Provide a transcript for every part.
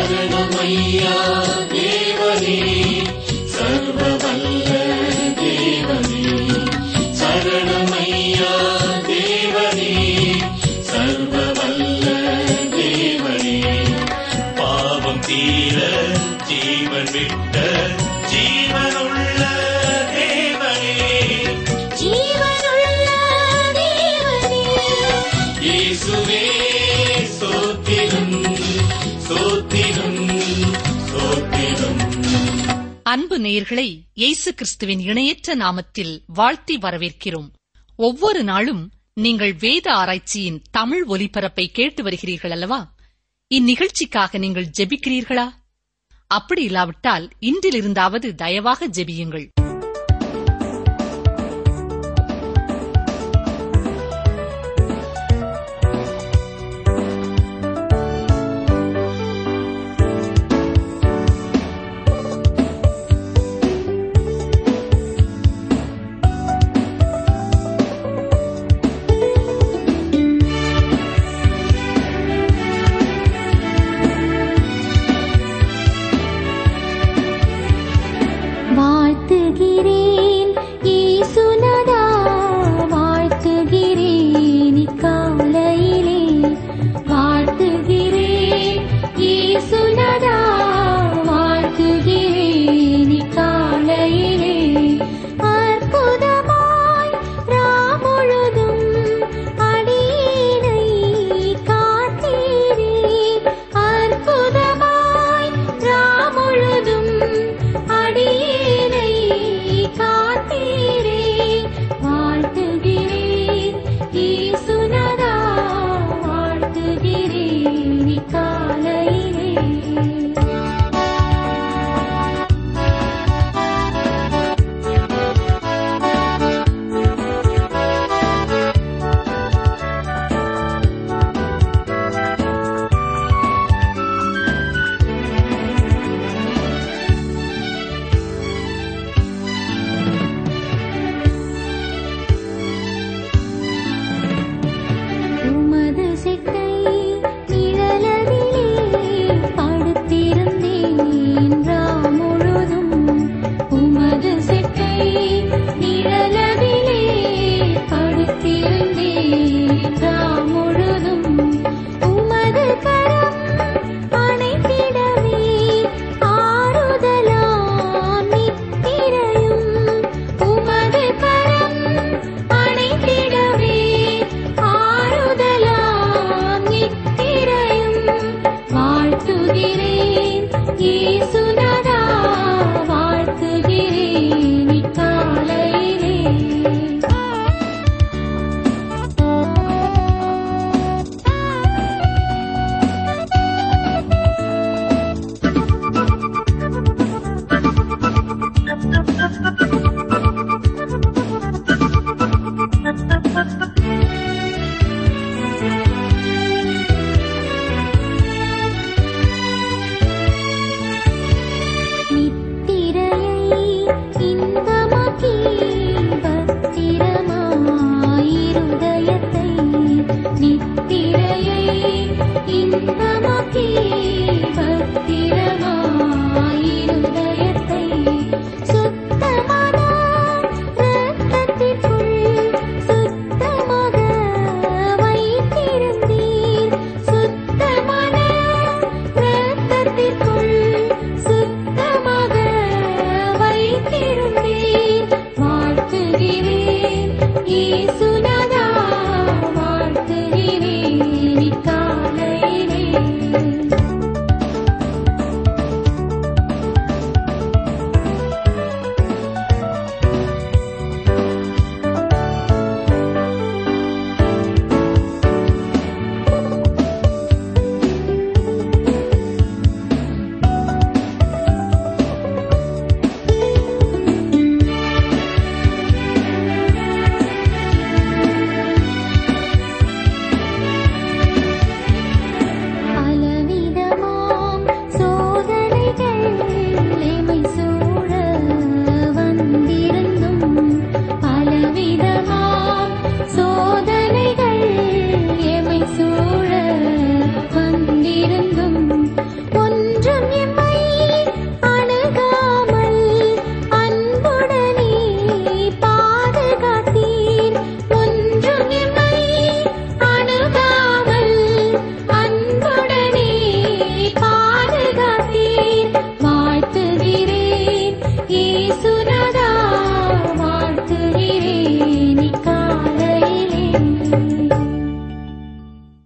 சரணமையா தேவனே சர்வ வல்ல தேவனே சரணமையா தேவனே சர்வ வல்ல தேவனே பாவம் தீர ஜீவன் விட்ட ஜீவனுள்ள தேவனே ஜீவனுள்ள தேவனே இயேசுவே சோத்திரம் சோத்திரம் சோத்திரம் அன்பு நேயர்களை இயேசு கிறிஸ்துவின் இணையற்ற நாமத்தில் வாழ்த்தி வரவேற்கிறோம் ஒவ்வொரு நாளும் நீங்கள் வேத ஆராய்ச்சியின் தமிழ் ஒலிபரப்பை கேட்டு வருகிறீர்கள் அல்லவா இந்நிகழ்ச்சிக்காக நீங்கள் ஜெபிக்கிறீர்களா அப்படி இல்லாவிட்டால் இன்றிலிருந்தாவது தயவாக ஜெபியுங்கள் வாழ்த்துகிறேன் இயேசுநாதா வாழ்த்துகிறேன் இக்காலையிலே வாழ்த்துகிறேன் இயேசுநாதா வாழ்த்துகிறேன் இக்காலையிலே அற்புதமாய் ராமுழுதும் அடியினை காத்தீரே அற்புதமாய் ராமுழுதும் அடியினை காத்தீரே வாழ்த்துகிறேன் இயேசுநாதா வாழ்த்துகிறேன் இக்காலையிலே உமது செட்டை நிழலதிலே படுத்திருந்தேன் ராம் முழுதும் உமது செட்டை நிழலதிலே படுத்திருந்தேன் ராம் முழுதும் உமது கரம் அணைத்திடவே ஆறுதலாம் நித்திரையும் உமது கரம் அணைத்திடவே ஆறுதலாம் நித்திரையும் வாழ்த்துகிறேன் இயேசுநாதா வாழ்த்துகிறேன் இக்காலையிலே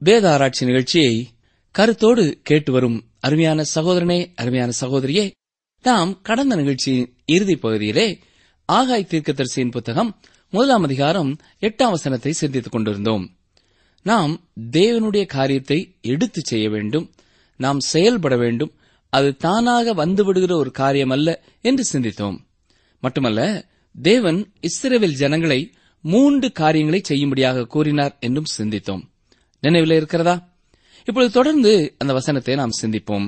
வேத ஆராய்ச்சி நிகழ்ச்சியை கருத்தோடு கேட்டு வரும் அருமையான சகோதரனே அருமையான சகோதரியே நாம் கடந்த நிகழ்ச்சியின் இறுதிப் பகுதியிலே ஆகாய் தீர்க்கதரிசியின் புத்தகம் முதலாம் அதிகாரம் எட்டாம் வசனத்தை சிந்தித்துக் கொண்டிருந்தோம் நாம் தேவனுடைய காரியத்தை எடுத்துச் செய்ய வேண்டும் நாம் செயல்பட வேண்டும் அது தானாக வந்துவிடுகிற ஒரு காரியம் அல்ல என்று சிந்தித்தோம் மட்டுமல்ல தேவன் இஸ்ரவேல் ஜனங்களை மூன்று காரியங்களை செய்யும்படியாக கூறினார் என்றும் சிந்தித்தோம் நினைவில் இருக்கிறதா இப்பொழுது தொடர்ந்து அந்த வசனத்தை நாம் சிந்திப்போம்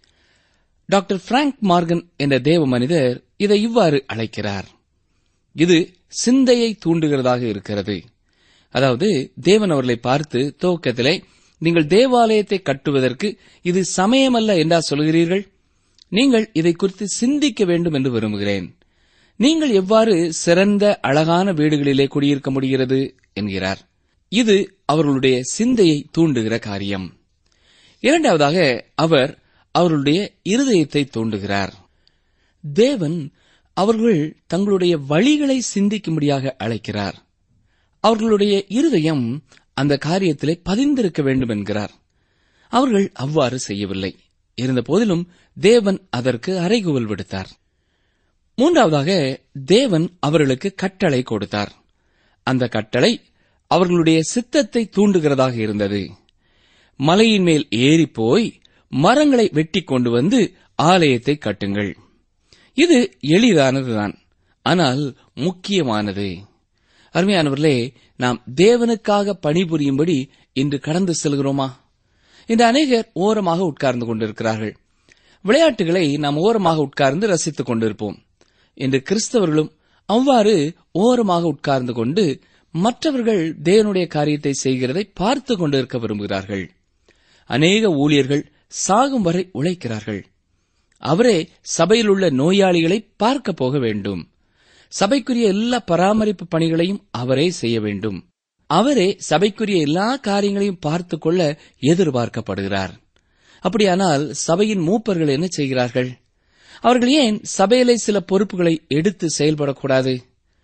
டாக்டர் பிராங்க் மார்கன் என்ற தேவ மனிதர் இதை இவ்வாறு அழைக்கிறார் இது சிந்தையை தூண்டுகிறதாக இருக்கிறது அதாவது தேவன் அவர்களை பார்த்து துவக்கத்திலே நீங்கள் தேவாலயத்தை கட்டுவதற்கு இது சமயமல்ல என்றா சொல்கிறீர்கள் நீங்கள் இதை குறித்து சிந்திக்க வேண்டும் என்று விரும்புகிறேன் நீங்கள் எவ்வாறு சிறந்த அழகான வீடுகளிலே குடியிருக்க முடிகிறது என்கிறார் இது அவர்களுடைய சிந்தையை தூண்டுகிற காரியம் இரண்டாவதாக அவர் அவர்களுடைய இருதயத்தை தூண்டுகிறார் தேவன் அவர்கள் தங்களுடைய வழிகளை சிந்திக்கும்படியாக அழைக்கிறார் அவர்களுடைய இருதயம் அந்த காரியத்திலே பதிந்திருக்க வேண்டும் என்கிறார் அவர்கள் அவ்வாறு செய்யவில்லை இருந்த போதிலும் தேவன் அதற்கு அறைகூவல் விடுத்தார் மூன்றாவதாக தேவன் அவர்களுக்கு கட்டளை கொடுத்தார் அந்த கட்டளை அவர்களுடைய சித்தத்தை தூண்டுகிறதாக இருந்தது மலையின் மேல் ஏறி போய் மரங்களை வெட்டி கொண்டு வந்து ஆலயத்தை கட்டுங்கள் இது எளிதானதுதான் ஆனால் முக்கியமானது அருமையானவர்களே நாம் தேவனுக்காக பணிபுரியும்படி இன்று கடந்து செல்கிறோமா இன்று அநேகர் ஓரமாக உட்கார்ந்து கொண்டிருக்கிறார்கள் விளையாட்டுகளை நாம் ஓரமாக உட்கார்ந்து ரசித்துக் கொண்டிருப்போம் இன்று கிறிஸ்தவர்களும் அவ்வாறு ஓரமாக உட்கார்ந்து கொண்டு மற்றவர்கள் தேவனுடைய காரியத்தை செய்கிறதை பார்த்து கொண்டிருக்க விரும்புகிறார்கள் அநேக ஊழியர்கள் சாகும் வரை உழைக்கிறார்கள் அவரே சபையில் உள்ள நோயாளிகளை பார்க்க போக வேண்டும் சபைக்குரிய எல்லா பராமரிப்பு பணிகளையும் அவரே செய்ய வேண்டும் அவரே சபைக்குரிய எல்லா காரியங்களையும் பார்த்துக் கொள்ள எதிர்பார்க்கப்படுகிறார் அப்படியானால் சபையின் மூப்பர்கள் என்ன செய்கிறார்கள் அவர்கள் ஏன் சபையிலே சில பொறுப்புகளை எடுத்து செயல்படக்கூடாது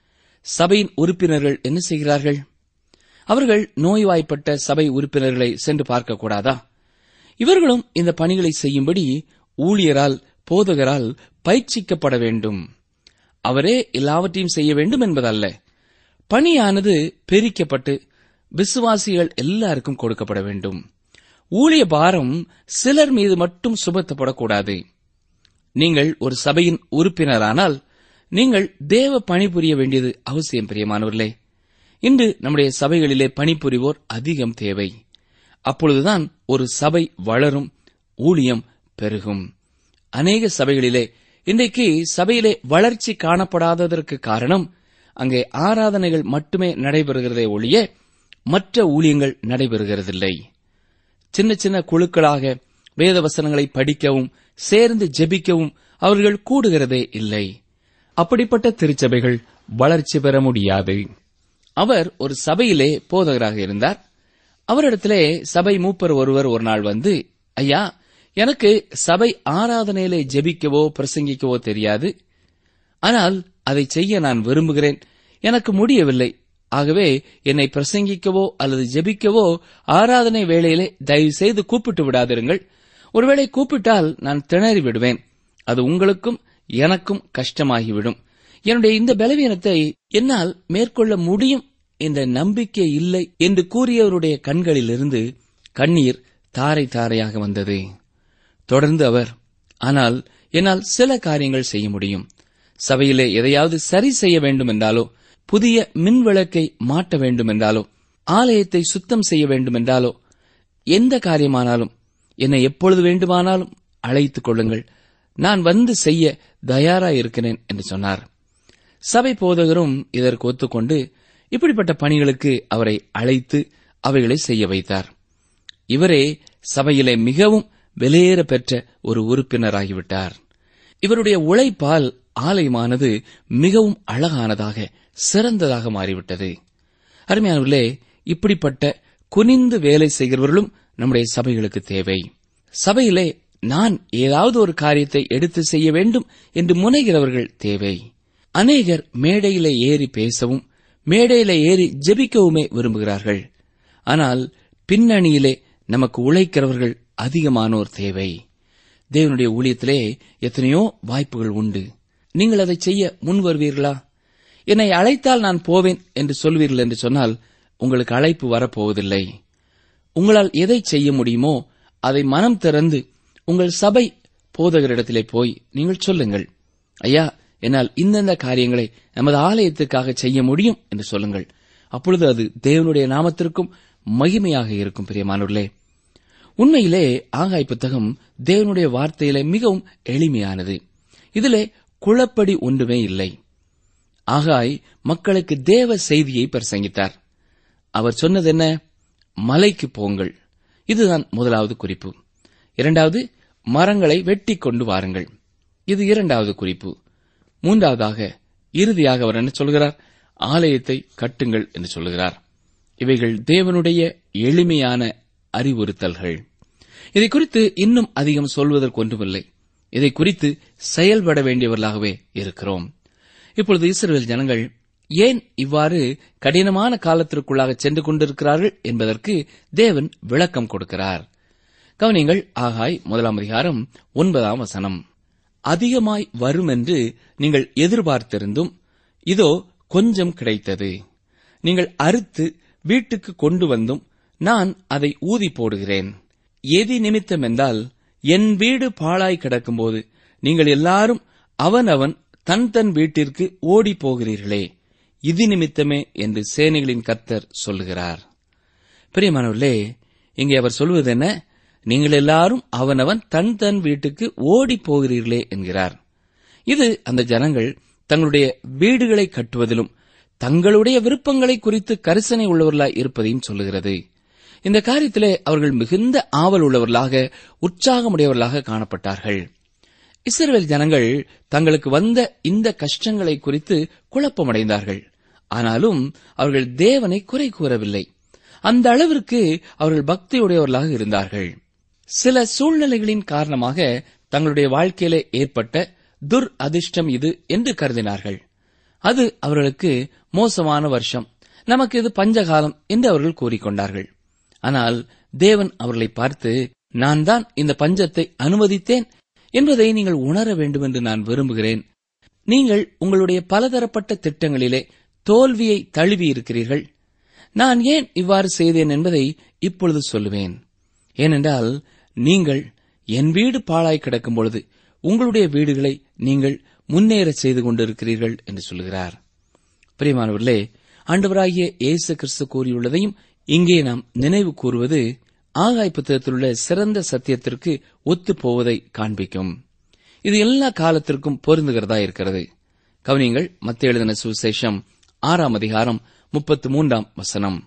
சபையின் உறுப்பினர்கள் என்ன செய்கிறார்கள் அவர்கள் நோய்வாய்ப்பட்ட சபை உறுப்பினர்களை சென்று பார்க்கக்கூடாதா இவர்களும் இந்த பணிகளை செய்யும்படி ஊழியரால் போதகரால் பயிற்சிக்கப்பட வேண்டும் அவரே எல்லாவற்றையும் செய்ய வேண்டும் என்பதல்ல பணியானது பிரிக்கப்பட்டு விசுவாசிகள் எல்லாருக்கும் கொடுக்கப்பட வேண்டும் ஊழிய பாரம் சிலர் மீது மட்டும் சுமத்தப்படக்கூடாது நீங்கள் ஒரு சபையின் உறுப்பினரானால் நீங்கள் தேவ பணிபுரிய வேண்டியது அவசியம் பிரியமானவர்களே இன்று நம்முடைய சபைகளிலே பணிபுரிவோர் அதிகம் தேவை அப்பொழுதுதான் ஒரு சபை வளரும் ஊழியம் பெருகும் அநேக சபைகளிலே இன்றைக்கு சபையிலே வளர்ச்சி காணப்படாததற்கு காரணம் அங்கே ஆராதனைகள் மட்டுமே நடைபெறுகிறதே ஒழிய மற்ற ஊழியங்கள் நடைபெறுகிறதில்லை சின்ன சின்ன குழுக்களாக வேத வசனங்களை படிக்கவும் சேர்ந்து ஜெபிக்கவும் அவர்கள் கூடுகிறதே இல்லை அப்படிப்பட்ட திருச்சபைகள் வளர்ச்சி பெற முடியாது அவர் ஒரு சபையிலே போதகராக இருந்தார் அவரிடத்திலே சபை மூப்பர் ஒருவர் ஒரு நாள் வந்து ஐயா எனக்கு சபை ஆராதனையிலே ஜெபிக்கவோ பிரசங்கிக்கவோ தெரியாது ஆனால் அதை செய்ய நான் விரும்புகிறேன் எனக்கு முடியவில்லை ஆகவே என்னை பிரசங்கிக்கவோ அல்லது ஜெபிக்கவோ ஆராதனை வேளையிலே தயவு செய்து கூப்பிட்டு விடாதிருங்கள் ஒருவேளை கூப்பிட்டால் நான் திணறி விடுவேன் அது உங்களுக்கும் எனக்கும் கஷ்டமாகிவிடும் என்னுடைய இந்த பலவீனத்தை என்னால் மேற்கொள்ள முடியும் என்ற நம்பிக்கை இல்லை என்று கூறியவருடைய கண்களிலிருந்து கண்ணீர் தாரை தாரையாக வந்தது தொடர்ந்து அவர் ஆனால் என்னால் சில காரியங்கள் செய்ய முடியும் சபையிலே எதையாவது சரி செய்ய வேண்டும் என்றாலோ புதிய மின் விளக்கை மாட்ட வேண்டும் என்றாலோ ஆலயத்தை சுத்தம் செய்ய வேண்டும் என்றாலோ எந்த காரியமானாலும் என்னை எப்பொழுது வேண்டுமானாலும் அழைத்துக் கொள்ளுங்கள் நான் வந்து செய்ய தயாராயிருக்கிறேன் என்று சொன்னார் சபை போதகரும் இதற்கு ஒத்துக்கொண்டு இப்படிப்பட்ட பணிகளுக்கு அவரை அழைத்து அவைகளை செய்ய வைத்தார் இவரே சபையிலே மிகவும் வெளியேற பெற்ற ஒரு உறுப்பினராகிவிட்டார் இவருடைய உழைப்பால் ஆலயமானது மிகவும் அழகானதாக சிறந்ததாக மாறிவிட்டது அருமையானவர்களே இப்படிப்பட்ட குனிந்து வேலை செய்கிறவர்களும் நம்முடைய சபைகளுக்கு தேவை சபையிலே நான் ஏதாவது ஒரு காரியத்தை எடுத்து செய்ய வேண்டும் என்று முனைகிறவர்கள் தேவை அநேகர் மேடையிலே ஏறி பேசவும் மேடையிலே ஏறி ஜெபிக்கவுமே விரும்புகிறார்கள் ஆனால் பின்னணியிலே நமக்கு உழைக்கிறவர்கள் அதிகமானோர் தேவை தேவனுடைய ஊழியத்திலே எத்தனையோ வாய்ப்புகள் உண்டு நீங்கள் அதை செய்ய முன் வருவீர்களா என்னை அழைத்தால் நான் போவேன் என்று சொல்வீர்கள் என்று சொன்னால் உங்களுக்கு அழைப்பு வரப்போவதில்லை உங்களால் எதை செய்ய முடியுமோ அதை மனம் திறந்து உங்கள் சபை போதகரிடத்திலே போய் நீங்கள் சொல்லுங்கள் ஐயா என்னால் இந்தந்த காரியங்களை நமது ஆலயத்துக்காக செய்ய முடியும் என்று சொல்லுங்கள் அப்பொழுது அது தேவனுடைய நாமத்திற்கும் மகிமையாக இருக்கும் பிரியமானவர்களே உண்மையிலே ஆகாய் புத்தகம் தேவனுடைய வார்த்தையிலே மிகவும் எளிமையானது இதிலே குழப்படி ஒன்றுமே இல்லை ஆகாய் மக்களுக்கு தேவ செய்தியை பிரசங்கித்தார் அவர் சொன்னது என்ன மலைக்கு போங்கள் இதுதான் முதலாவது குறிப்பு இரண்டாவது மரங்களை வெட்டி கொண்டு வாருங்கள் இது இரண்டாவது குறிப்பு மூன்றாவதாக இறுதியாக அவர் என்ன சொல்கிறார் ஆலயத்தை கட்டுங்கள் என்று சொல்கிறார் இவைகள் தேவனுடைய எளிமையான அறிவுறுத்தல்கள் இதை குறித்து இன்னும் அதிகம் சொல்வதற்கு ஒன்றுமில்லை இதை குறித்து செயல்பட வேண்டியவர்களாகவே இருக்கிறோம் இப்பொழுது இஸ்ரேல் ஜனங்கள் ஏன் இவ்வாறு கடினமான காலத்திற்குள்ளாக சென்று கொண்டிருக்கிறார்கள் என்பதற்கு தேவன் விளக்கம் கொடுக்கிறார் கவனிங்கள் ஆகாய் முதலாம் அதிகாரம் ஒன்பதாம் வசனம் அதிகமாய் வரும் என்று நீங்கள் எதிர்பார்த்திருந்தும் இதோ கொஞ்சம் கிடைத்தது நீங்கள் அறுத்து வீட்டுக்கு கொண்டு வந்தும் நான் அதை ஊதி போடுகிறேன் எதி நிமித்தம் என்றால் என் வீடு பாழாய் கிடக்கும்போது நீங்கள் எல்லாரும் அவனவன் தன் தன் வீட்டிற்கு ஓடி போகிறீர்களே இது நிமித்தமே என்று சேனைகளின் கர்த்தர் சொல்லுகிறார் பிரியமானவர்களே இங்கே அவர் சொல்வது என்ன நீங்கள் எல்லாரும் அவனவன் தன் தன் வீட்டுக்கு ஓடி போகிறீர்களே என்கிறார் இது அந்த ஜனங்கள் தங்களுடைய வீடுகளை கட்டுவதிலும் தங்களுடைய விருப்பங்களை குறித்து கரிசனை உள்ளவர்களாய் இருப்பதையும் சொல்லுகிறது இந்த காரியத்திலே அவர்கள் மிகுந்த ஆவல் உள்ளவர்களாக உற்சாகமுடையவர்களாக காணப்பட்டார்கள் இஸ்ரவேல் ஜனங்கள் தங்களுக்கு வந்த இந்த கஷ்டங்களை குறித்து குழப்பமடைந்தார்கள் ஆனாலும் அவர்கள் தேவனை குறை கூறவில்லை அந்த அளவிற்கு அவர்கள் பக்தியுடையவர்களாக இருந்தார்கள் சில சூழ்நிலைகளின் காரணமாக தங்களுடைய வாழ்க்கையிலே ஏற்பட்ட துர் அதிர்ஷ்டம் இது என்று கருதினார்கள் அது அவர்களுக்கு மோசமான வருஷம் நமக்கு இது பஞ்சகாலம் என்று அவர்கள் கூறிக்கொண்டார்கள் ஆனால் தேவன் அவர்களை பார்த்து நான் தான் இந்த பஞ்சத்தை அனுமதித்தேன் என்பதை நீங்கள் உணர வேண்டும் என்று நான் விரும்புகிறேன் நீங்கள் உங்களுடைய பலதரப்பட்ட திட்டங்களிலே தோல்வியை தழுவி இருக்கிறீர்கள் நான் ஏன் இவ்வாறு செய்தேன் என்பதை இப்பொழுது சொல்லுவேன் ஏனென்றால் நீங்கள் என் வீடு பாழாய் கிடக்கும் பொழுது உங்களுடைய வீடுகளை நீங்கள் முன்னேற செய்து கொண்டிருக்கிறீர்கள் என்று சொல்கிறார் பிரியமானவர்களே ஆண்டவராகிய இயேசு கிறிஸ்து கூறியுள்ளதையும் இங்கே நாம் நினைவு கூறுவது ஆகாய் புத்தகத்திலுள்ள சிறந்த சத்தியத்திற்கு ஒத்துப் போவதை காண்பிக்கும் இது எல்லா காலத்திற்கும் பொருந்துகிறதா இருக்கிறது கவனியங்கள் மத்திய எழுதின சுவிசேஷம் ஆறாம் அதிகாரம் முப்பத்து மூன்றாம் வசனம்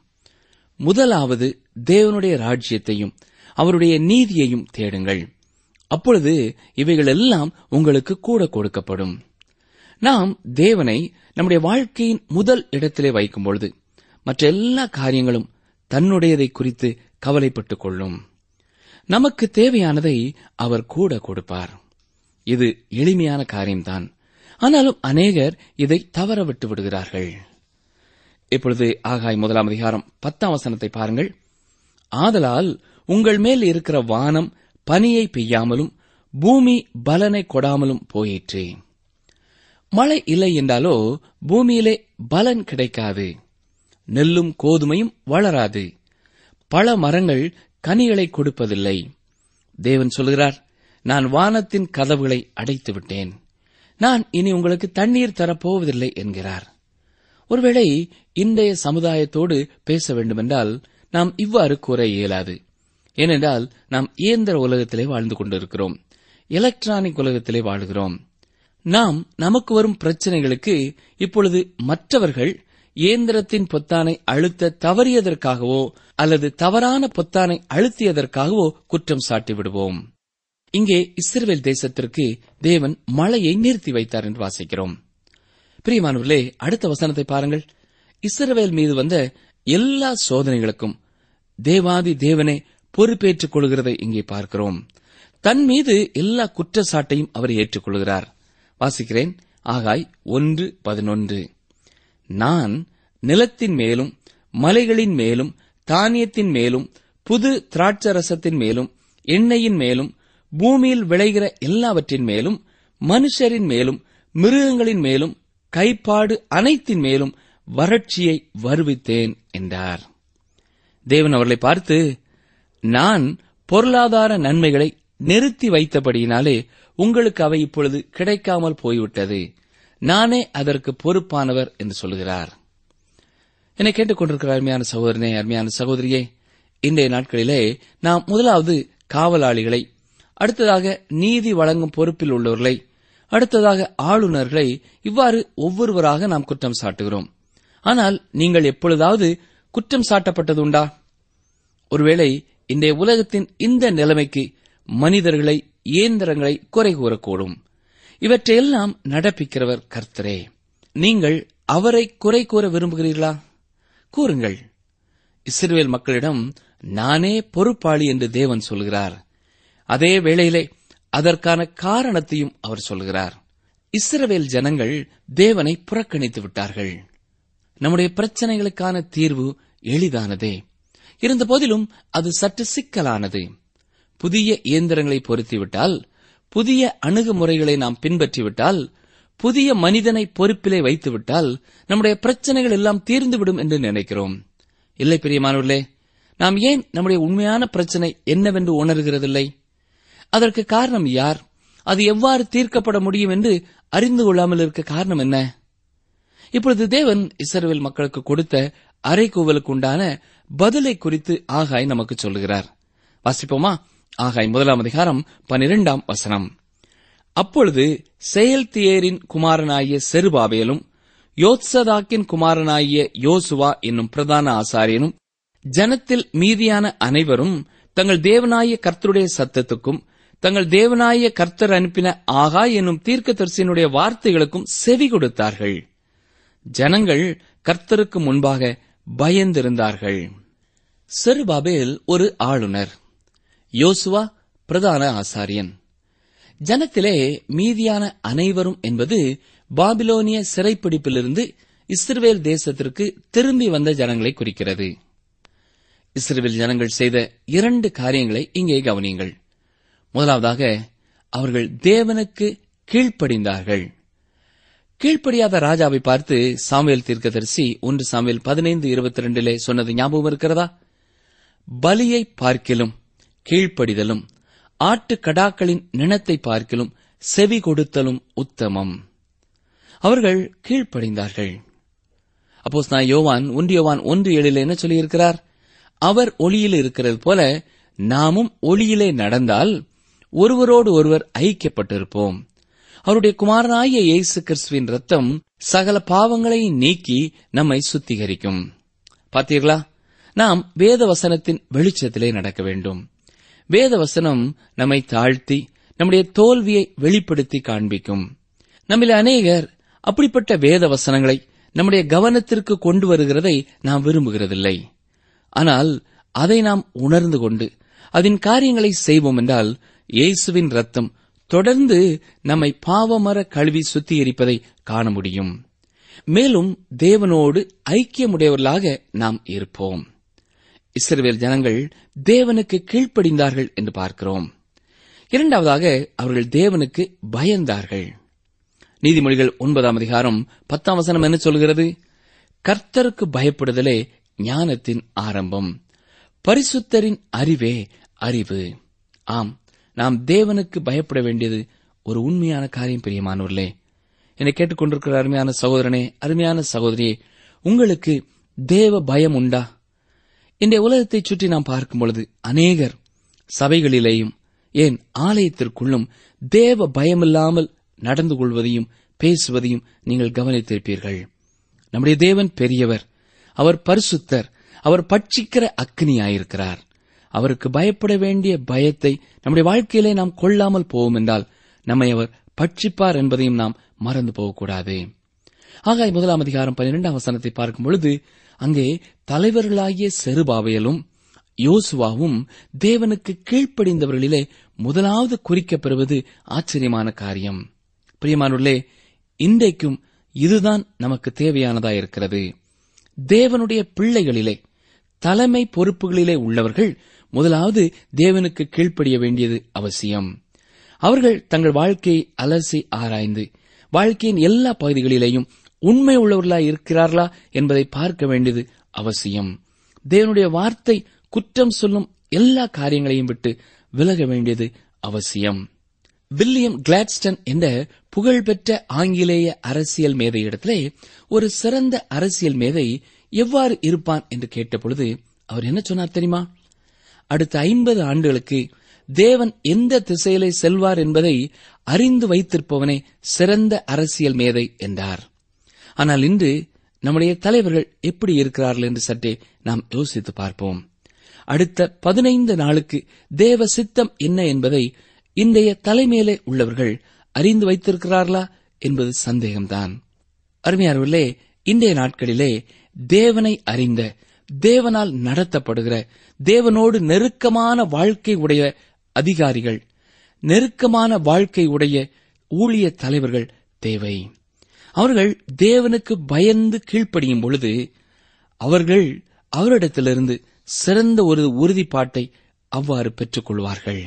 முதலாவது தேவனுடைய ராஜ்யத்தையும் அவருடைய நீதியையும் தேடுங்கள் அப்பொழுது இவைகள் எல்லாம் உங்களுக்கு கூட கொடுக்கப்படும் நாம் தேவனை நம்முடைய வாழ்க்கையின் முதல் இடத்திலே வைக்கும் பொழுது மற்ற எல்லா காரியங்களும் தன்னுடையதை குறித்து கவலைப்பட்டுக் கொள்ளும் நமக்கு தேவையானதை அவர் கூட கொடுப்பார் இது எளிமையான காரியம்தான் ஆனாலும் அநேகர் இதை தவற விட்டு விடுகிறார்கள் இப்பொழுது ஆகாய் முதலாம் அதிகாரம் பத்தாம் வசனத்தை பாருங்கள் ஆதலால் உங்கள் மேல் இருக்கிற வானம் பனியை பெய்யாமலும் பூமி பலனை கொடாமலும் போயிற்று மழை இல்லை என்றாலோ பூமியிலே பலன் கிடைக்காது நெல்லும் கோதுமையும் வளராது பல மரங்கள் கனிகளை கொடுப்பதில்லை தேவன் சொல்கிறார் நான் வானத்தின் கதவுகளை அடைத்து விட்டேன் நான் இனி உங்களுக்கு தண்ணீர் தரப்போவதில்லை என்கிறார் ஒருவேளை இன்றைய சமுதாயத்தோடு பேச வேண்டுமென்றால் நாம் இவ்வாறு கூற இயலாது ஏனென்றால் நாம் இயந்திர உலகத்திலே வாழ்ந்து கொண்டிருக்கிறோம் எலக்ட்ரானிக் உலகத்திலே வாழுகிறோம் நாம் நமக்கு வரும் பிரச்சனைகளுக்கு இப்பொழுது மற்றவர்கள் இயந்திரத்தின் பொத்தானை அழுத்த தவறியதற்காகவோ அல்லது தவறான பொத்தானை அழுத்தியதற்காகவோ குற்றம் சாட்டி விடுவோம் இங்கே இஸ்ரேல் தேசத்திற்கு தேவன் மழையை நிறுத்தி வைத்தார் என்று வாசிக்கிறோம் பிரியமானவர்களே அடுத்த வசனத்தை பாருங்கள் இஸ்ரவேல் மீது வந்த எல்லா சோதனைகளுக்கும் தேவாதி தேவனே பொறுப்பேற்றுக் கொள்கிறதை இங்கே பார்க்கிறோம் தன் மீது எல்லா குற்றச்சாட்டையும் அவர் ஏற்றுக்கொள்கிறார் வாசிக்கிறேன் ஆகாய் ஒன்று பதினொன்று நான் நிலத்தின் மேலும் மலைகளின் மேலும் தானியத்தின் மேலும் புது திராட்சரசத்தின் மேலும் எண்ணெயின் மேலும் பூமியில் விளைகிற எல்லாவற்றின் மேலும் மனுஷரின் மேலும் மிருகங்களின் மேலும் கைப்பாடு அனைத்தின் மேலும் வறட்சியை வருவித்தேன் என்றார் தேவன் அவர்களை பார்த்து நான் பொருளாதார நன்மைகளை நிறுத்தி வைத்தபடியினாலே உங்களுக்கு அவை இப்பொழுது கிடைக்காமல் போய்விட்டது நானே அதற்கு பொறுப்பானவர் என்று சொல்கிறார் என்னை கேட்டுக்கொண்டிருக்கிற அருமையான சகோதரனே அருமையான சகோதரியே இன்றைய நாட்களிலே நாம் முதலாவது காவலாளிகளை அடுத்ததாக நீதி வழங்கும் பொறுப்பில் உள்ளவர்களை அடுத்ததாக ஆளுநர்களை இவ்வாறு ஒவ்வொருவராக நாம் குற்றம் சாட்டுகிறோம் ஆனால் நீங்கள் எப்பொழுதாவது குற்றம் சாட்டப்பட்டது உண்டா ஒருவேளை இன்றைய உலகத்தின் இந்த நிலைமைக்கு மனிதர்களை இயந்திரங்களை குறை கூறக்கூடும் இவற்றையெல்லாம் நடப்பிக்கிறவர் கர்த்தரே நீங்கள் அவரை குறை கூற விரும்புகிறீர்களா கூறுங்கள் இஸ்ரவேல் மக்களிடம் நானே பொறுப்பாளி என்று தேவன் சொல்கிறார் அதே வேளையிலே அதற்கான காரணத்தையும் அவர் சொல்கிறார் இஸ்ரவேல் ஜனங்கள் தேவனை புறக்கணித்து விட்டார்கள் நம்முடைய பிரச்சனைகளுக்கான தீர்வு எளிதானதே இருந்தபோதிலும் அது சற்று சிக்கலானது புதிய இயந்திரங்களை பொருத்திவிட்டால் புதிய அணுகுமுறைகளை நாம் பின்பற்றிவிட்டால் புதிய மனிதனை பொறுப்பிலே வைத்துவிட்டால் நம்முடைய பிரச்சனைகள் எல்லாம் தீர்ந்துவிடும் என்று நினைக்கிறோம் இல்லை பிரியமானவர்களே நாம் ஏன் நம்முடைய உண்மையான பிரச்சனை என்னவென்று உணர்கிறதில்லை அதற்கு காரணம் யார் அது எவ்வாறு தீர்க்கப்பட முடியும் என்று அறிந்து கொள்ளாமல் இருக்க காரணம் என்ன இப்பொழுது தேவன் இஸ்ரவேல் மக்களுக்கு கொடுத்த அரைக்கூவலுக்கு உண்டான பதிலை குறித்து ஆகாய் நமக்கு சொல்லுகிறார் வாசிப்போமா ஆகாய் முதலாம் அதிகாரம் பனிரெண்டாம் வசனம் அப்பொழுது செயல்தியேரின் குமாரனாகிய செருபாபேலும் யோத்சதாக்கின் குமாரனாகிய யோசுவா என்னும் பிரதான ஆசாரியனும் ஜனத்தில் மீதியான அனைவரும் தங்கள் தேவனாய கர்த்தருடைய சத்தத்துக்கும் தங்கள் தேவனாய கர்த்தர் அனுப்பின ஆகா என்னும் தீர்க்கதரிசியினுடைய வார்த்தைகளுக்கும் செவி கொடுத்தார்கள் ஜனங்கள் கர்த்தருக்கு முன்பாக பயந்திருந்தார்கள் செருபாபேல் ஒரு ஆளுநர் யோசுவா பிரதான ஆசாரியன் ஜனத்திலே மீதியான அனைவரும் என்பது பாபிலோனிய சிறைப்பிடிப்பிலிருந்து இஸ்ரவேல் தேசத்திற்கு திரும்பி வந்த ஜனங்களை குறிக்கிறது இஸ்ரவேல் ஜனங்கள் செய்த இரண்டு காரியங்களை இங்கே கவனியுங்கள் முதலாவதாக அவர்கள் தேவனுக்கு கீழ்ப்படிந்தார்கள் கீழ்ப்படியாத ராஜாவை பார்த்து சாமுவேல் தீர்க்கதரிசி ஒன்று சாமுவேல் பதினைந்து இருபத்தி ரெண்டிலே சொன்னது ஞாபகம் இருக்கிறதா பலியை பார்க்கிலும் கீழ்ப்படிதலும் ஆட்டு கடாக்களின் நினத்தை பார்க்கிலும் செவி கொடுத்தலும் உத்தமம் அவர்கள் கீழ்ப்படிந்தார்கள் அப்போஸ் நான் யோவான் ஒன்று யோவான் ஒன்று ஏழில் என்ன சொல்லியிருக்கிறார் அவர் ஒளியில் இருக்கிறது போல நாமும் ஒளியிலே நடந்தால் ஒருவரோடு ஒருவர் ஐக்கியப்பட்டிருப்போம் அவருடைய குமாரனாகிய இயேசு கிறிஸ்துவின் ரத்தம் சகல பாவங்களை நீக்கி நம்மை சுத்திகரிக்கும் பார்த்தீர்களா நாம் வேத வசனத்தின் வெளிச்சத்திலே நடக்க வேண்டும் வேத வசனம் நம்மை தாழ்த்தி நம்முடைய தோல்வியை வெளிப்படுத்தி காண்பிக்கும் நம்மில் அநேகர் அப்படிப்பட்ட வேத வசனங்களை நம்முடைய கவனத்திற்கு கொண்டு வருகிறதை நாம் விரும்புகிறதில்லை ஆனால் அதை நாம் உணர்ந்து கொண்டு அதன் காரியங்களை செய்வோம் என்றால் இயேசுவின் ரத்தம் தொடர்ந்து நம்மை பாவமர கழுவி சுத்திகரிப்பதை காண முடியும் மேலும் தேவனோடு ஐக்கியமுடையவர்களாக நாம் இருப்போம் இஸ்ரவேல் ஜனங்கள் தேவனுக்கு கீழ்ப்படிந்தார்கள் என்று பார்க்கிறோம் இரண்டாவதாக அவர்கள் தேவனுக்கு பயந்தார்கள் நீதிமொழிகள் ஒன்பதாம் அதிகாரம் பத்தாம் வசனம் என்ன சொல்கிறது கர்த்தருக்கு பயப்படுதலே ஞானத்தின் ஆரம்பம் பரிசுத்தரின் அறிவே அறிவு ஆம் நாம் தேவனுக்கு பயப்பட வேண்டியது ஒரு உண்மையான காரியம் பிரியமானவர்களே என்னை கேட்டுக்கொண்டிருக்கிற அருமையான சகோதரனே அருமையான சகோதரியே உங்களுக்கு தேவ பயம் உண்டா இன்றைய உலகத்தை சுற்றி நாம் பார்க்கும் பொழுது அநேகர் சபைகளிலேயும் ஏன் ஆலயத்திற்குள்ளும் தேவ பயமில்லாமல் நடந்து கொள்வதையும் பேசுவதையும் நீங்கள் கவனித்திருப்பீர்கள் நம்முடைய தேவன் பெரியவர் அவர் பரிசுத்தர் அவர் பட்சிக்கிற அக்னியாயிருக்கிறார் அவருக்கு பயப்பட வேண்டிய பயத்தை நம்முடைய வாழ்க்கையிலே நாம் கொள்ளாமல் போவோம் என்றால் நம்மை அவர் பட்சிப்பார் என்பதையும் நாம் மறந்து போகக்கூடாது ஆகாய் முதலாம் அதிகாரம் பன்னிரெண்டாம் வசனத்தை பார்க்கும் பொழுது அங்கே தலைவர்களாகிய செருபாவையலும் யோசுவாவும் தேவனுக்கு கீழ்ப்படிந்தவர்களிலே முதலாவது குறிக்கப்பெறுவது ஆச்சரியமான காரியம் பிரியமானுள்ளே இன்றைக்கும் இதுதான் நமக்கு தேவையானதாயிருக்கிறது தேவனுடைய பிள்ளைகளிலே தலைமை பொறுப்புகளிலே உள்ளவர்கள் முதலாவது தேவனுக்கு கீழ்ப்படிய வேண்டியது அவசியம் அவர்கள் தங்கள் வாழ்க்கையை அலசி ஆராய்ந்து வாழ்க்கையின் எல்லா பகுதிகளிலேயும் உண்மை உள்ளவர்களாய் இருக்கிறார்களா என்பதை பார்க்க வேண்டியது அவசியம் தேவனுடைய வார்த்தை குற்றம் சொல்லும் எல்லா காரியங்களையும் விட்டு விலக வேண்டியது அவசியம் வில்லியம் கிளாட்ஸ்டன் என்ற புகழ்பெற்ற ஆங்கிலேய அரசியல் மேதையிடத்திலே ஒரு சிறந்த அரசியல் மேதை எவ்வாறு இருப்பான் என்று கேட்டபொழுது அவர் என்ன சொன்னார் தெரியுமா அடுத்த ஐம்பது ஆண்டுகளுக்கு தேவன் எந்த திசையிலே செல்வார் என்பதை அறிந்து வைத்திருப்பவனே சிறந்த அரசியல் மேதை என்றார் ஆனால் இன்று நம்முடைய தலைவர்கள் எப்படி இருக்கிறார்கள் என்று சற்றே நாம் யோசித்து பார்ப்போம் அடுத்த பதினைந்து நாளுக்கு தேவ சித்தம் என்ன என்பதை இன்றைய தலைமையிலே உள்ளவர்கள் அறிந்து வைத்திருக்கிறார்களா என்பது சந்தேகம்தான் அருமையானவர்களே இன்றைய நாட்களிலே தேவனை அறிந்த தேவனால் நடத்தப்படுகிற தேவனோடு நெருக்கமான வாழ்க்கை உடைய அதிகாரிகள் நெருக்கமான வாழ்க்கை உடைய ஊழிய தலைவர்கள் தேவை அவர்கள் தேவனுக்கு பயந்து கீழ்ப்படியும் பொழுது அவர்கள் அவரிடத்திலிருந்து சிறந்த ஒரு உறுதிப்பாட்டை அவ்வாறு பெற்றுக் கொள்வார்கள்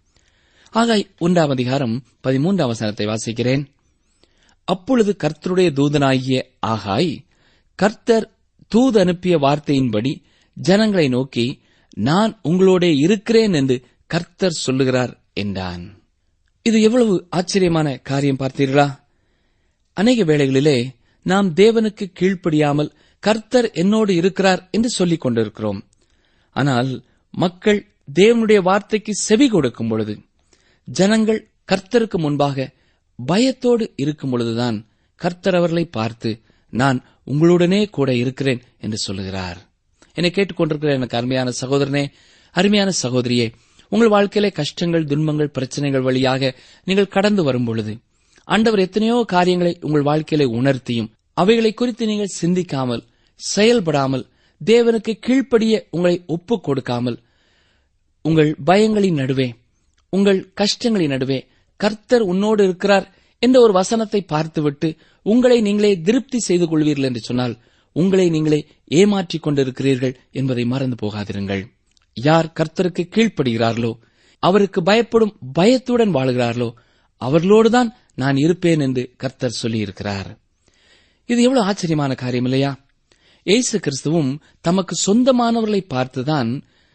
ஆகாய் ஒன்றாம் அதிகாரம் பதிமூன்றாம் வசனத்தை வாசிக்கிறேன் அப்பொழுது கர்த்தருடைய தூதனாகிய ஆகாய் கர்த்தர் தூது அனுப்பிய வார்த்தையின்படி ஜனங்களை நோக்கி நான் உங்களோடே இருக்கிறேன் என்று கர்த்தர் சொல்லுகிறார் என்றான் இது எவ்வளவு ஆச்சரியமான காரியம் பார்த்தீர்களா அநேக வேளைகளிலே நாம் தேவனுக்கு கீழ்ப்படியாமல் கர்த்தர் என்னோடு இருக்கிறார் என்று சொல்லிக் கொண்டிருக்கிறோம் ஆனால் மக்கள் தேவனுடைய வார்த்தைக்கு செவி கொடுக்கும் பொழுது ஜனங்கள் கர்த்தருக்கு முன்பாக பயத்தோடு இருக்கும் பொழுதுதான் கர்த்தர் அவர்களை பார்த்து நான் உங்களுடனே கூட இருக்கிறேன் என்று சொல்லுகிறார் என்னை கேட்டுக்கொண்டிருக்கிற எனக்கு அருமையான சகோதரனே அருமையான சகோதரியே உங்கள் வாழ்க்கையிலே கஷ்டங்கள் துன்பங்கள் பிரச்சனைகள் வழியாக நீங்கள் கடந்து வரும் பொழுது ஆண்டவர் எத்தனையோ காரியங்களை உங்கள் வாழ்க்கையிலே உணர்த்தியும் அவைகளை குறித்து நீங்கள் சிந்திக்காமல் செயல்படாமல் தேவனுக்கு கீழ்ப்படிய உங்களை ஒப்புக் கொடுக்காமல் உங்கள் பயங்களின் நடுவே உங்கள் கஷ்டங்களின் நடுவே கர்த்தர் உன்னோடு இருக்கிறார் என்ற ஒரு வசனத்தை பார்த்துவிட்டு உங்களை நீங்களே திருப்தி செய்து கொள்வீர்கள் என்று சொன்னால் உங்களை நீங்களே ஏமாற்றிக் கொண்டிருக்கிறீர்கள் என்பதை மறந்து போகாதிருங்கள் யார் கர்த்தருக்கு கீழ்ப்படுகிறார்களோ அவருக்கு பயப்படும் பயத்துடன் வாழுகிறார்களோ அவர்களோடுதான் நான் இருப்பேன் என்று கர்த்தர் சொல்லியிருக்கிறார் இது எவ்வளவு ஆச்சரியமான காரியம் இல்லையா இயேசு கிறிஸ்துவும் தமக்கு சொந்தமானவர்களை பார்த்துதான்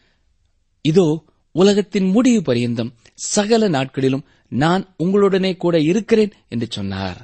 இதோ உலகத்தின் முடிவு பரியந்தம் சகல நாட்களிலும் நான் உங்களுடனே கூட இருக்கிறேன் என்று சொன்னார்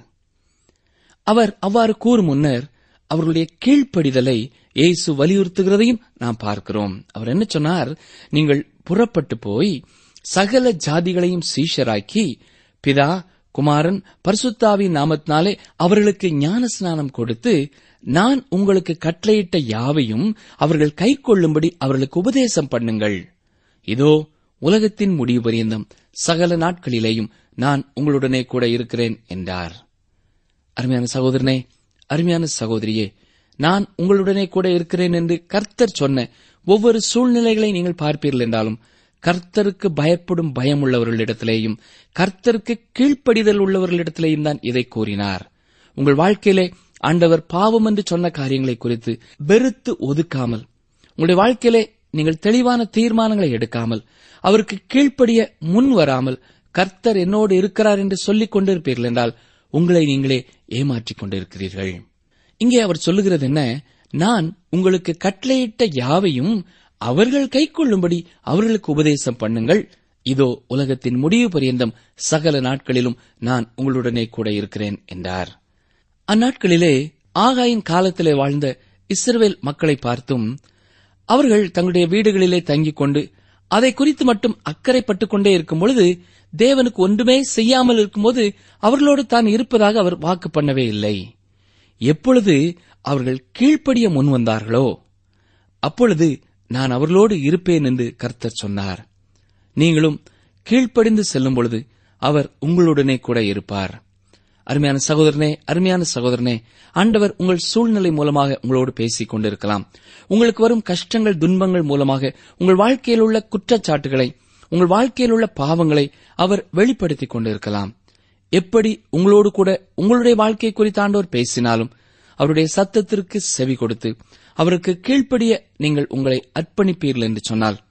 அவர் அவ்வாறு கூறும் முன்னர் அவர்களுடைய கீழ்ப்படிதலை இயேசு வலியுறுத்துகிறதையும் நாம் பார்க்கிறோம் அவர் என்ன சொன்னார் நீங்கள் புறப்பட்டு போய் சகல ஜாதிகளையும் சீஷராக்கி பிதா குமாரன் பரிசுத்தாவின் நாமத்தினாலே அவர்களுக்கு ஞான ஸ்நானம் கொடுத்து நான் உங்களுக்கு கட்டளையிட்ட யாவையும் அவர்கள் கைக்கொள்ளும்படி அவர்களுக்கு உபதேசம் பண்ணுங்கள் இதோ உலகத்தின் முடிவு பரியந்தம் சகல நாட்களிலேயும் நான் உங்களுடனே கூட இருக்கிறேன் என்றார் அருமையான சகோதரனே அருமையான சகோதரியே நான் உங்களுடனே கூட இருக்கிறேன் என்று கர்த்தர் சொன்ன ஒவ்வொரு சூழ்நிலைகளை நீங்கள் பார்ப்பீர்கள் என்றாலும் கர்த்தருக்கு பயப்படும் பயம் உள்ளவர்களிடத்திலேயும் கர்த்தருக்கு கீழ்ப்படிதல் உள்ளவர்களிடத்திலேயும் தான் இதை கூறினார் உங்கள் வாழ்க்கையிலே ஆண்டவர் பாவம் என்று சொன்ன காரியங்களை குறித்து வெறுத்து ஒதுக்காமல் உங்களுடைய வாழ்க்கையிலே நீங்கள் தெளிவான தீர்மானங்களை எடுக்காமல் அவருக்கு கீழ்ப்படிய முன் வராமல் கர்த்தர் என்னோடு இருக்கிறார் என்று சொல்லிக் கொண்டிருப்பீர்கள் என்றால் உங்களை நீங்களே ஏமாற்றிக் கொண்டிருக்கிறீர்கள் இங்கே அவர் சொல்லுகிறது என்ன நான் உங்களுக்கு கட்டளையிட்ட யாவையும் அவர்கள் கைக்கொள்ளும்படி அவர்களுக்கு உபதேசம் பண்ணுங்கள் இதோ உலகத்தின் முடிவு பரியந்தம் சகல நாட்களிலும் நான் உங்களுடனே கூட இருக்கிறேன் என்றார் அந்நாட்களிலே ஆகாயின் காலத்திலே வாழ்ந்த இஸ்ரவேல் மக்களை பார்த்தும் அவர்கள் தங்களுடைய வீடுகளிலே தங்கிக் கொண்டு அதை குறித்து மட்டும் அக்கறைப்பட்டுக் கொண்டே இருக்கும் பொழுது தேவனுக்கு ஒன்றுமே செய்யாமல் இருக்கும்போது அவர்களோடு தான் இருப்பதாக அவர் வாக்கு பண்ணவே இல்லை எப்பொழுது அவர்கள் கீழ்ப்படிய முன் வந்தார்களோ அப்பொழுது நான் அவர்களோடு இருப்பேன் என்று கர்த்தர் சொன்னார் நீங்களும் கீழ்ப்படிந்து செல்லும் பொழுது அவர் உங்களுடனே கூட இருப்பார் அருமையான சகோதரனே அருமையான சகோதரனே ஆண்டவர் உங்கள் சூழ்நிலை மூலமாக உங்களோடு பேசிக் கொண்டிருக்கலாம் உங்களுக்கு வரும் கஷ்டங்கள் துன்பங்கள் மூலமாக உங்கள் வாழ்க்கையில் உள்ள குற்றச்சாட்டுகளை உங்கள் வாழ்க்கையில் உள்ள பாவங்களை அவர் வெளிப்படுத்திக் கொண்டிருக்கலாம் எப்படி உங்களோடு கூட உங்களுடைய வாழ்க்கை குறித்து ஆண்டவர் பேசினாலும் அவருடைய சத்தத்திற்கு செவி கொடுத்து அவருக்கு கீழ்ப்படிய நீங்கள் உங்களை அர்ப்பணிப்பீர்கள் என்று சொன்னால்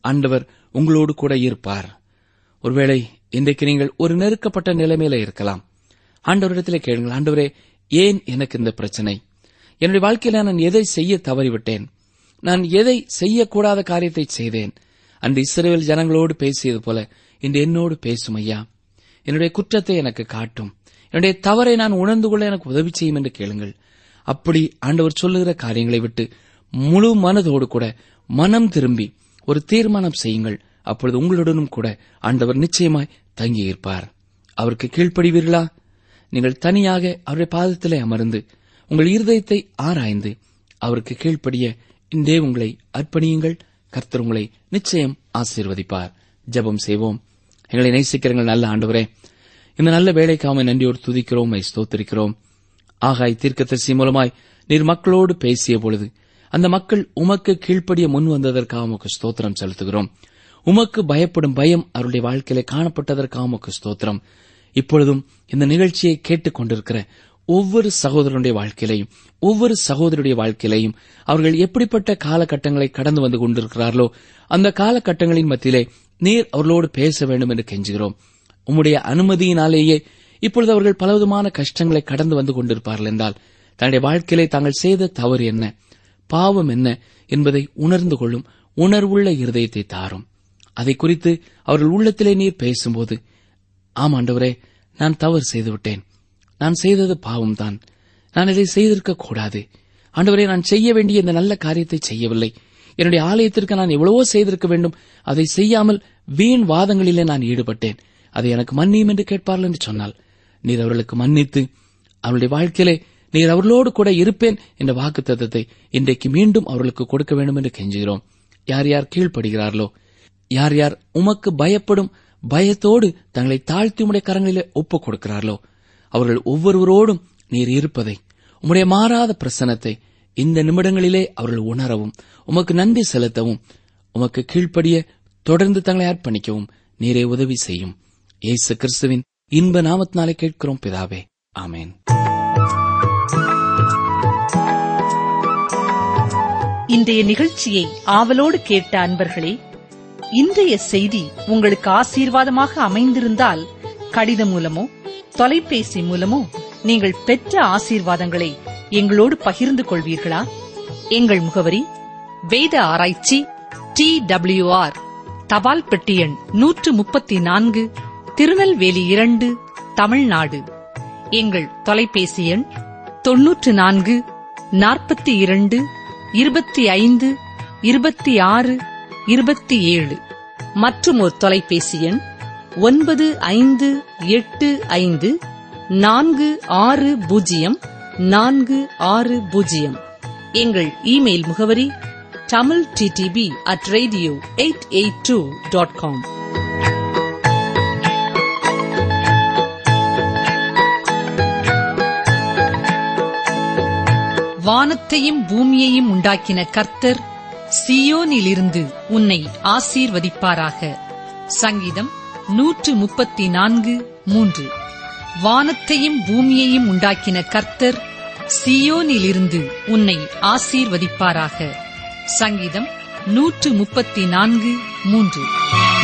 ஆண்டவர் உங்களோடு கூட இருப்பார் ஒருவேளை இன்றைக்கு நீங்கள் ஒரு நெருக்கப்பட்ட நிலைமையில இருக்கலாம் ஆண்டவரிடத்திலே கேளுங்கள் ஆண்டவரே ஏன் எனக்கு இந்த பிரச்சனை என்னுடைய வாழ்க்கையில நான் எதை செய்ய தவறிவிட்டேன் நான் எதை செய்யக்கூடாத காரியத்தை செய்தேன் அன்று இஸ்ரேல் ஜனங்களோடு பேசியது போல இன்று என்னோடு பேசும் ஐயா என்னுடைய குற்றத்தை எனக்கு காட்டும் என்னுடைய தவறை நான் உணர்ந்து கொள்ள எனக்கு உதவி செய்யும் என்று கேளுங்கள் அப்படி ஆண்டவர் சொல்லுகிற காரியங்களை விட்டு முழு மனதோடு கூட மனம் திரும்பி ஒரு தீர்மானம் செய்யுங்கள் அப்பொழுது உங்களுடனும் கூட ஆண்டவர் நிச்சயமாய் தங்கியிருப்பார் அவருக்கு கீழ்ப்படிவீர்களா நீங்கள் தனியாக அவருடைய பாதத்திலே அமர்ந்து உங்கள் இருதயத்தை ஆராய்ந்து அவருக்கு கீழ்ப்படிய இன்றே உங்களை அர்ப்பணியுங்கள் கர்த்தர் உங்களை நிச்சயம் ஆசீர்வதிப்பார் ஜெபம் செய்வோம் எங்களை நேசிக்கிறங்கள் நல்ல ஆண்டவரே இந்த நல்ல வேலைக்காக நன்றியோடு துதிக்கிறோம் உம்மை ஸ்தோத்திரிக்கிறோம் ஆகாய் தீர்க்கதரிசி மூலமாய் நீர் மக்களோடு பேசிய பொழுது அந்த மக்கள் உமக்கு கீழ்ப்படிய முன் வந்ததற்காக உமக்கு ஸ்தோத்திரம் செலுத்துகிறோம் உமக்கு பயப்படும் பயம் அவருடைய வாழ்க்கையிலே காணப்பட்டதற்காக உமக்கு ஸ்தோத்திரம் இப்பொழுதும் இந்த நிகழ்ச்சியை கேட்டுக் கொண்டிருக்கிற ஒவ்வொரு சகோதரனுடைய வாழ்க்கையிலையும் ஒவ்வொரு சகோதரருடைய வாழ்க்கையிலையும் அவர்கள் எப்படிப்பட்ட காலகட்டங்களை கடந்து வந்து கொண்டிருக்கிறார்களோ அந்த காலகட்டங்களின் மத்தியிலே நீர் அவர்களோடு பேச வேண்டும் என்று கெஞ்சுகிறோம் உம்முடைய அனுமதியினாலேயே இப்பொழுது அவர்கள் பலவிதமான கஷ்டங்களை கடந்து வந்து கொண்டிருப்பார்கள் என்றால் தன்னுடைய வாழ்க்கையிலே தாங்கள் செய்த தவறு என்ன பாவம் என்ன என்பதை உணர்ந்து கொள்ளும் உணர்வுள்ள இருதயத்தை தாரும் அதை குறித்து அவர்கள் உள்ளத்திலே நீர் பேசும்போது ஆம் ஆண்டவரே நான் தவறு செய்துவிட்டேன் நான் செய்தது பாவம்தான் நான் இதை செய்திருக்க கூடாது ஆண்டவரே நான் செய்ய வேண்டிய இந்த நல்ல காரியத்தை செய்யவில்லை என்னுடைய ஆலயத்திற்கு நான் எவ்வளவோ செய்திருக்க வேண்டும் அதை செய்யாமல் வீண் வாதங்களிலே நான் ஈடுபட்டேன் அதை எனக்கு மன்னியும் என்று கேட்பார்கள் என்று சொன்னால் நீர் அவர்களுக்கு மன்னித்து அவருடைய வாழ்க்கையிலே நீர் அவர்களோடு கூட இருப்பேன் என்ற வாக்குத்தத்தத்தை இன்றைக்கு மீண்டும் அவர்களுக்கு கொடுக்க வேண்டும் என்று கெஞ்சுகிறோம் யார் யார் கீழ்ப்படுகிறார்களோ யார் யார் உமக்கு பயப்படும் பயத்தோடு தங்களை தாழ்த்தி உடைய கரங்களிலே ஒப்புக் கொடுக்கிறார்களோ அவர்கள் ஒவ்வொருவரோடும் நீர் இருப்பதை உம்முடைய மாறாத பிரசனத்தை இந்த நிமிடங்களிலே அவர்கள் உணரவும் உமக்கு நன்றி செலுத்தவும் உமக்கு கீழ்ப்படிய தொடர்ந்து தங்களை அர்ப்பணிக்கவும் நீரே உதவி செய்யும் இயேசு கிறிஸ்துவின் இன்ப நாமத்தினாலே கேட்கிறோம் பிதாவே ஆமேன் இன்றைய நிகழ்ச்சியை ஆவலோடு கேட்ட அன்பர்களே இன்றைய செய்தி உங்களுக்கு ஆசீர்வாதமாக அமைந்திருந்தால் கடிதம் மூலமோ தொலைபேசி மூலமோ நீங்கள் பெற்ற ஆசீர்வாதங்களை எங்களோடு பகிர்ந்து கொள்வீர்களா எங்கள் முகவரி வேத ஆராய்ச்சி டி டபிள்யூஆர் தபால் பெட்டி எண் நூற்று முப்பத்தி நான்கு திருநெல்வேலி இரண்டு தமிழ்நாடு எங்கள் தொலைபேசி எண் தொன்னூற்று நான்கு நாற்பத்தி இரண்டு இருபத்தி ஐந்து இருபத்தி ஆறு இருபத்தி ஏழு மற்றும் ஒரு தொலைபேசி எண் ஒன்பது ஐந்து எட்டு ஐந்து நான்கு ஆறு பூஜ்ஜியம் நான்கு ஆறு பூஜ்ஜியம் எங்கள் இமெயில் முகவரி Tamil TTB at radio eight eight two dot com வானத்தையும் பூமியையும் உண்டாக்கின கர்த்தர் சியோனிலிருந்து உன்னை ஆசீர்வதிப்பாராக சங்கீதம் நூற்று முப்பத்தி நான்கு மூன்று வானத்தையும் பூமியையும் உண்டாக்கின கர்த்தர் சியோனிலிருந்து உன்னை ஆசீர்வதிப்பாராக சங்கீதம் நூற்று முப்பத்தி நான்கு மூன்று